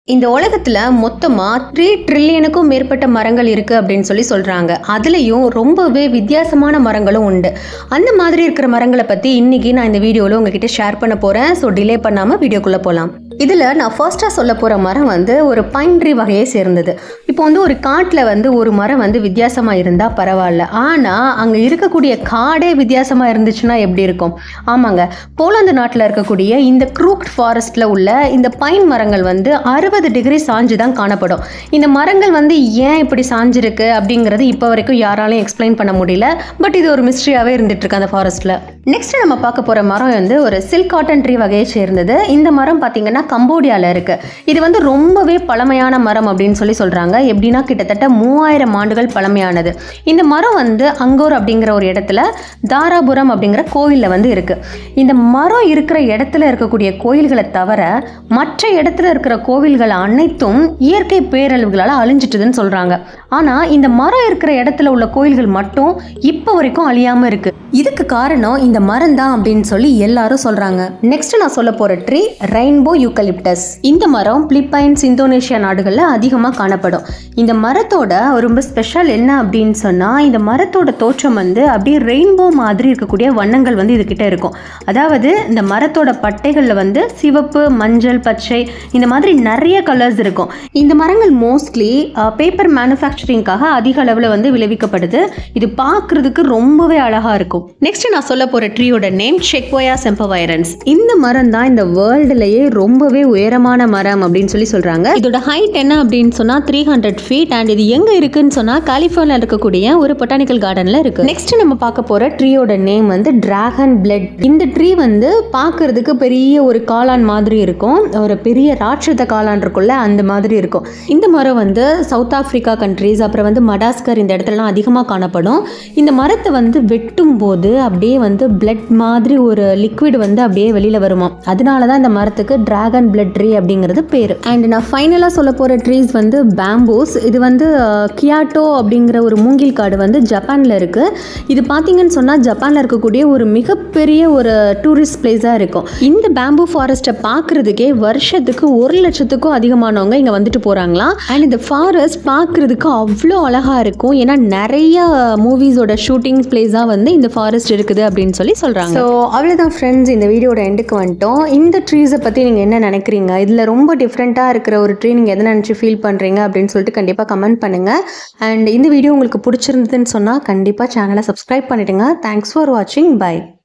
இந்த உலகத்தில் மொத்தமாக த்ரீ ட்ரில்லியனுக்கும் மேற்பட்ட மரங்கள் இருக்குது அப்படின்னு சொல்லி சொல்கிறாங்க அதுலேயும் ரொம்பவே வித்தியாசமான மரங்களும் உண்டு அந்த மாதிரி இருக்கிற மரங்களை பற்றி இன்றைக்கி நான் இந்த வீடியோவில் உங்ககிட்ட ஷேர் பண்ண போகிறேன் ஸோ டிலே பண்ணாமல் வீடியோக்குள்ளே போகலாம் இதில் நான் ஃபர்ஸ்ட்டாக சொல்ல போகிற மரம் வந்து ஒரு பைன் ட்ரீ வகையை சேர்ந்தது இப்போ வந்து ஒரு காட்டில் வந்து ஒரு மரம் வந்து வித்தியாசமாக இருந்தால் பரவாயில்ல ஆனால் அங்கே இருக்கக்கூடிய காடே வித்தியாசமாக இருந்துச்சுன்னா எப்படி இருக்கும் ஆமாங்க போலாந்து நாட்டில் இருக்கக்கூடிய இந்த க்ரூக்ட் ஃபாரஸ்ட்டில் உள்ள இந்த பைன் மரங்கள் வந்து அறுபது டிகிரி சாஞ்சு தான் காணப்படும் இந்த மரங்கள் வந்து ஏன் இப்படி சாஞ்சிருக்கு அப்படிங்கிறது இப்போ வரைக்கும் யாராலையும் எக்ஸ்பிளைன் பண்ண முடியல பட் இது ஒரு மிஸ்ட்ரியாகவே இருந்துட்டு இருக்கு அந்த ஃபாரஸ்ட்டில் நெக்ஸ்ட் நம்ம பார்க்க போகிற மரம் வந்து ஒரு சில்க் காட்டன் ட்ரீ வகையை சேர்ந்தது இந்த மரம் பார்த்தீங்கன்னா கம்போடியாவில் இருக்குது இது வந்து ரொம்பவே பழமையான மரம் அப்படின்னு சொல்லி சொல்கிறாங்க எப்படின்னா கிட்டத்தட்ட மூவாயிரம் ஆண்டுகள் பழமையானது இந்த மரம் வந்து அங்கோர் அப்படிங்கிற ஒரு இடத்துல தாராபுரம் அப்படிங்கிற கோயிலில் வந்து இருக்குது இந்த மரம் இருக்கிற இடத்துல இருக்கக்கூடிய கோயில்களை தவிர மற்ற இடத்துல இருக்கிற கோவில்கள் அனைத்தும் இயற்கை பேரழிவுகளால் அழிஞ்சிட்டுதுன்னு சொல்கிறாங்க ஆனால் இந்த மரம் இருக்கிற இடத்துல உள்ள கோயில்கள் மட்டும் இப்போ வரைக்கும் அழியாமல் இருக்குது இதுக்கு காரணம் இந்த மரம் தான் அப்படின்னு சொல்லி எல்லாரும் சொல்கிறாங்க நெக்ஸ்ட் நான் சொல்ல போகிற ட்ரீ ரெயின்போ யூக்கலிப்டஸ் இந்த மரம் பிலிப்பைன்ஸ் இந்தோனேஷியா நாடுகளில் அதிகமாக காணப்படும் இந்த மரத்தோட ரொம்ப ஸ்பெஷல் என்ன அப்படின்னு சொன்னால் இந்த மரத்தோட தோற்றம் வந்து அப்படியே ரெயின்போ மாதிரி இருக்கக்கூடிய வண்ணங்கள் வந்து இதுகிட்ட இருக்கும் அதாவது இந்த மரத்தோட பட்டைகளில் வந்து சிவப்பு மஞ்சள் பச்சை இந்த மாதிரி நிறைய கலர்ஸ் இருக்கும் இந்த மரங்கள் மோஸ்ட்லி பேப்பர் மேனுஃபேக்சரிங்காக அதிக அளவில் வந்து விளைவிக்கப்படுது இது பார்க்குறதுக்கு ரொம்பவே அழகாக இருக்கும் நெக்ஸ்ட் நான் சொல்ல போகிற ட்ரீயோட நேம் செக்வோயா செம்பவைரன்ஸ் இந்த மரம் தான் இந்த வேர்ல்டுலேயே ரொம்பவே உயரமான மரம் அப்படின்னு சொல்லி சொல்கிறாங்க இதோட ஹைட் என்ன அப்படின்னு சொன்னால் த்ரீ ஹண்ட்ரட் ஃபீட் அண்ட் இது எங்கே இருக்குன்னு சொன்னால் கலிஃபோர்னியா இருக்கக்கூடிய ஒரு பொட்டானிக்கல் கார்டனில் இருக்குது நெக்ஸ்ட் நம்ம பார்க்க போகிற ட்ரீயோட நேம் வந்து டிராகன் பிளட் இந்த ட்ரீ வந்து பார்க்கறதுக்கு பெரிய ஒரு காளான் மாதிரி இருக்கும் ஒரு பெரிய ராட்சத காளான் இருக்கும்ல அந்த மாதிரி இருக்கும் இந்த மரம் வந்து சவுத் ஆப்பிரிக்கா கண்ட்ரீஸ் அப்புறம் வந்து மடாஸ்கர் இந்த இடத்துலலாம் அதிகமாக காணப்படும் இந்த மரத்தை வந்து வெட்டும் போது அப்படியே வந்து பிளட் மாதிரி ஒரு லிக்விட் வந்து அப்படியே வெளியில் வருமா அதனால தான் இந்த மரத்துக்கு டிராகன் பிளட் ட்ரீ அப்படிங்கிறது பேர் அண்ட் நான் ஃபைனலாக சொல்ல போகிற ட்ரீஸ் வந்து பேம்பூஸ் இது வந்து அஹ், கியாட்டோ அப்படிங்கிற ஒரு மூங்கில் காடு வந்து ஜப்பானில் இருக்குது இது பார்த்தீங்கன்னு சொன்னால் ஜப்பானில் இருக்கக்கூடிய ஒரு மிகப்பெரிய ஒரு டூரிஸ்ட் பிளேஸாக இருக்கும் இந்த பேம்பூ ஃபாரஸ்ட்டை பார்க்குறதுக்கே வருஷத்துக்கு ஒரு லட்சத்துக்கும் அதிகமானவங்க இங்கே வந்துட்டு போகிறாங்களாம் அண்ட் இந்த ஃபாரஸ்ட் பார்க்குறதுக்கு அவ்வளோ அழகாக இருக்கும் ஏன்னா நிறைய மூவிஸோட ஷூட்டிங் பிளேஸாக வந்து இந்த ஃபாரஸ்ட் இருக்குது அப்படின்னு சொல்லி சொல்கிறாங்க ஸோ அவ்வளோதான் ஃப்ரெண்ட்ஸ் இந்த வீடியோட எண்டுக்கு வந்துட்டோம் இந்த ட்ரீஸை பற்றி நீங்கள் என்ன நினைக்கிறீங்க இதில் ரொம்ப டிஃப்ரெண்ட்டாக இருக்கிற ஒரு ட்ரீ நீங்கள் எதை நினச்சி ஃபீல் பண்ணுறீங்க அப்படின்னு சொல்லிட்டு கண்டிப்பாக கமெண்ட் பண்ணுங்கள் அண்ட் இந்த வீடியோ உங்களுக்கு பிடிச்சிருந்ததுன்னு சொன்னால் கண்டிப்பாக சேனலை சப்ஸ்கிரைப் பண்ணிடுங்க தேங்க்ஸ் ஃபார் வாட்சிங் பை